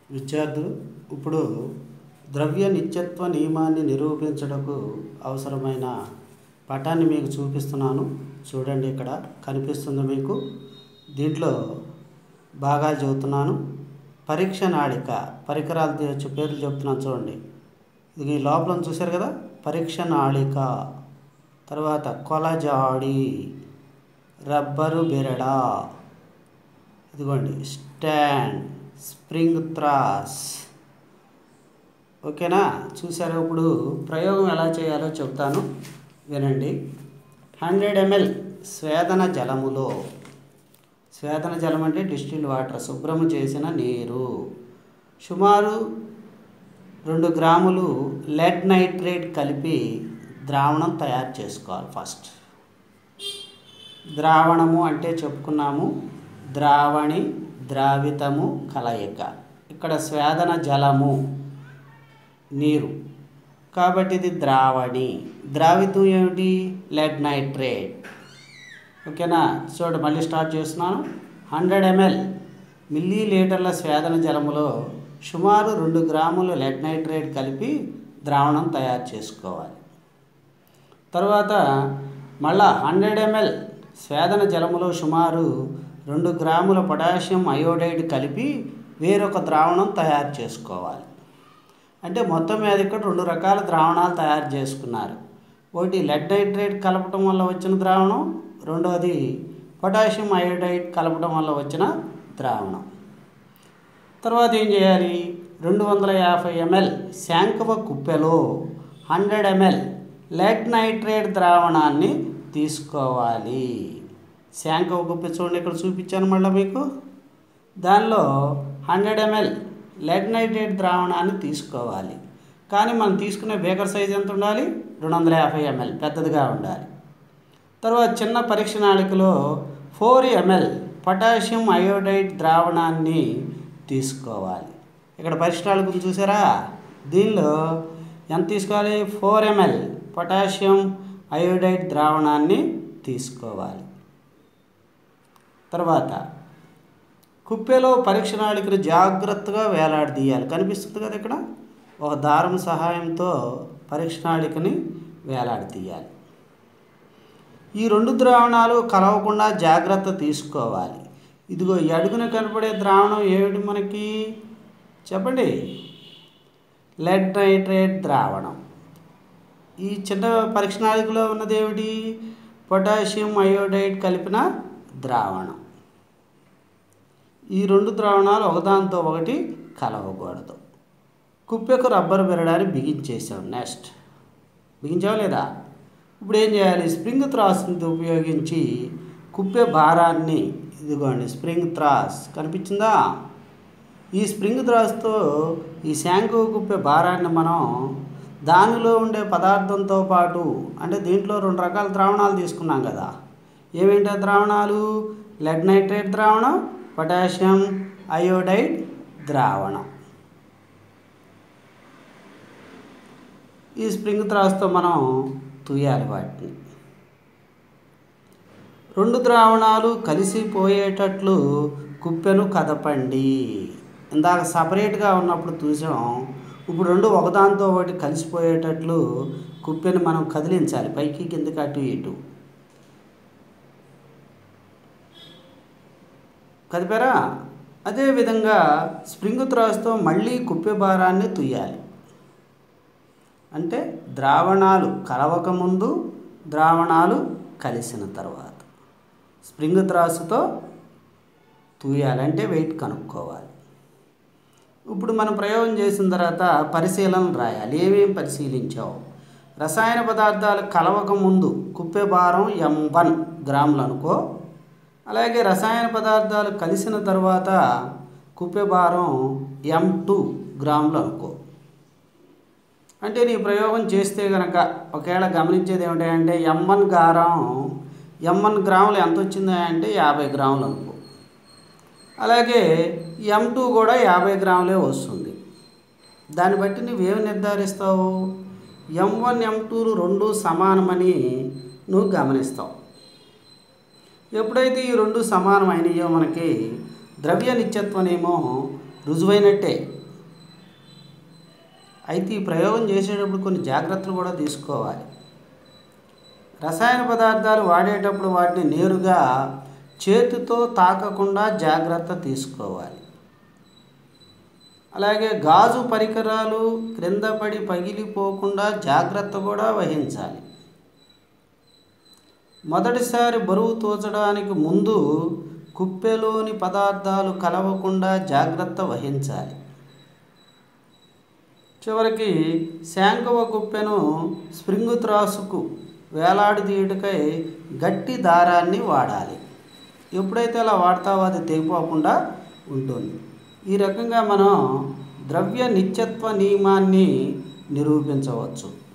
విద్యార్థులు ఇప్పుడు ద్రవ్య నిత్యత్వ నియమాన్ని నిరూపించటకు అవసరమైన పటాన్ని మీకు చూపిస్తున్నాను చూడండి ఇక్కడ కనిపిస్తుంది మీకు దీంట్లో బాగా చెబుతున్నాను పరీక్ష నాళిక పరికరాలు తెచ్చు పేర్లు చెప్తున్నాను చూడండి ఇది ఈ లోపల చూశారు కదా పరీక్ష నాళిక తర్వాత కొలజాడి రబ్బరు బెరడ ఇదిగోండి స్టాండ్ స్ప్రింగ్ త్రాస్ ఓకేనా చూసారా ఇప్పుడు ప్రయోగం ఎలా చేయాలో చెప్తాను వినండి హండ్రెడ్ ఎంఎల్ స్వేదన జలములో స్వేదన జలం అంటే డిస్టిల్ వాటర్ శుభ్రము చేసిన నీరు సుమారు రెండు గ్రాములు లెడ్ నైట్రేట్ కలిపి ద్రావణం తయారు చేసుకోవాలి ఫస్ట్ ద్రావణము అంటే చెప్పుకున్నాము ద్రావణి ద్రావితము కలయిక ఇక్కడ స్వేదన జలము నీరు కాబట్టి ఇది ద్రావణి ద్రావితం ఏమిటి లెడ్ నైట్రేట్ ఓకేనా చూడండి మళ్ళీ స్టార్ట్ చేస్తున్నాను హండ్రెడ్ ఎంఎల్ మిల్లీ లీటర్ల స్వేదన జలములో సుమారు రెండు గ్రాములు లెడ్ నైట్రేట్ కలిపి ద్రావణం తయారు చేసుకోవాలి తర్వాత మళ్ళా హండ్రెడ్ ఎంఎల్ స్వేదన జలములో సుమారు రెండు గ్రాముల పొటాషియం అయోడైడ్ కలిపి వేరొక ద్రావణం తయారు చేసుకోవాలి అంటే మొత్తం మీద ఇక్కడ రెండు రకాల ద్రావణాలు తయారు చేసుకున్నారు ఒకటి లెడ్ నైట్రేట్ కలపటం వల్ల వచ్చిన ద్రావణం రెండవది పొటాషియం అయోడైడ్ కలపడం వల్ల వచ్చిన ద్రావణం తర్వాత ఏం చేయాలి రెండు వందల యాభై ఎంఎల్ శాంకవ కుప్పెలో హండ్రెడ్ ఎంఎల్ లెడ్ నైట్రేట్ ద్రావణాన్ని తీసుకోవాలి శాంకవ కుప్పె చూడండి ఇక్కడ చూపించాను మళ్ళీ మీకు దానిలో హండ్రెడ్ ఎంఎల్ లెడ్ నైట్రేట్ ద్రావణాన్ని తీసుకోవాలి కానీ మనం తీసుకునే బేకర్ సైజ్ ఎంత ఉండాలి రెండు వందల యాభై ఎంఎల్ పెద్దదిగా ఉండాలి తర్వాత చిన్న పరీక్ష నాళికలో ఫోర్ ఎంఎల్ పొటాషియం అయోడైడ్ ద్రావణాన్ని తీసుకోవాలి ఇక్కడ పరీక్ష నాళికను చూసారా దీనిలో ఎంత తీసుకోవాలి ఫోర్ ఎంఎల్ పొటాషియం అయోడైడ్ ద్రావణాన్ని తీసుకోవాలి తర్వాత కుప్పెలో పరీక్ష నాళికను జాగ్రత్తగా వేలాడదీయాలి కనిపిస్తుంది కదా ఇక్కడ ఒక దారం సహాయంతో పరీక్ష నాళికని వేలాడదీయాలి ఈ రెండు ద్రావణాలు కలవకుండా జాగ్రత్త తీసుకోవాలి ఇదిగో ఈ అడుగున కనపడే ద్రావణం ఏమిటి మనకి చెప్పండి లెడ్ నైట్రేట్ ద్రావణం ఈ చిన్న పరీక్ష నాళికలో ఉన్నది ఏమిటి పొటాషియం అయోడైడ్ కలిపిన ద్రావణం ఈ రెండు ద్రావణాలు ఒకదానితో ఒకటి కలవకూడదు కుప్పెకు రబ్బర్ బెరడాన్ని బిగించేసాం నెక్స్ట్ బిగించావా లేదా ఇప్పుడు ఏం చేయాలి స్ప్రింగ్ త్రాస్ని ఉపయోగించి కుప్పే భారాన్ని ఇదిగోండి స్ప్రింగ్ త్రాస్ కనిపించిందా ఈ స్ప్రింగ్ త్రాస్తో ఈ శాంకు కుప్పే భారాన్ని మనం దానిలో ఉండే పదార్థంతో పాటు అంటే దీంట్లో రెండు రకాల ద్రావణాలు తీసుకున్నాం కదా ఏమేంటి ఆ ద్రావణాలు లెడ్ నైట్రేట్ ద్రావణం పొటాషియం అయోడైడ్ ద్రావణం ఈ స్ప్రింగ్ త్రాస్తో మనం తుయ్యాలి వాటిని రెండు ద్రావణాలు కలిసిపోయేటట్లు కుప్పెను కదపండి ఇందాక సపరేట్గా ఉన్నప్పుడు చూసాం ఇప్పుడు రెండు ఒకదాంతో ఒకటి కలిసిపోయేటట్లు కుప్పెని మనం కదిలించాలి పైకి కిందకి అటు ఇటు కదిపారా అదేవిధంగా స్ప్రింగ్ త్రాస్తో మళ్ళీ కుప్పె భారాన్ని తుయ్యాలి అంటే ద్రావణాలు కలవక ముందు ద్రావణాలు కలిసిన తర్వాత స్ప్రింగ్ త్రాసుతో తూయాలంటే వెయిట్ కనుక్కోవాలి ఇప్పుడు మనం ప్రయోగం చేసిన తర్వాత పరిశీలన రాయాలి ఏమేం పరిశీలించావు రసాయన పదార్థాలు కలవక ముందు కుప్పే భారం ఎం వన్ గ్రాములు అనుకో అలాగే రసాయన పదార్థాలు కలిసిన తర్వాత కుప్పే భారం ఎం టూ గ్రాములు అనుకో అంటే నీ ప్రయోగం చేస్తే కనుక ఒకవేళ గమనించేది ఏమిటంటే ఎం వన్ గారం ఎం వన్ గ్రాములు ఎంత వచ్చింది అంటే యాభై గ్రాములు అనుకో అలాగే ఎం టూ కూడా యాభై గ్రాములే వస్తుంది దాన్ని బట్టి నువ్వేమి నిర్ధారిస్తావు ఎం వన్ ఎం టూలు రెండు సమానమని నువ్వు గమనిస్తావు ఎప్పుడైతే ఈ రెండు సమానమైనయో మనకి ద్రవ్య నిత్యత్వనేమో రుజువైనట్టే అయితే ఈ ప్రయోగం చేసేటప్పుడు కొన్ని జాగ్రత్తలు కూడా తీసుకోవాలి రసాయన పదార్థాలు వాడేటప్పుడు వాటిని నేరుగా చేతితో తాకకుండా జాగ్రత్త తీసుకోవాలి అలాగే గాజు పరికరాలు క్రింద పడి పగిలిపోకుండా జాగ్రత్త కూడా వహించాలి మొదటిసారి బరువు తూచడానికి ముందు కుప్పెలోని పదార్థాలు కలవకుండా జాగ్రత్త వహించాలి చివరికి శాంకవ కుప్పెను స్ప్రింగు త్రాసుకు వేలాడదీయుటకై గట్టి దారాన్ని వాడాలి ఎప్పుడైతే అలా వాడతావో అది తెగిపోకుండా ఉంటుంది ఈ రకంగా మనం ద్రవ్య నిత్యత్వ నియమాన్ని నిరూపించవచ్చు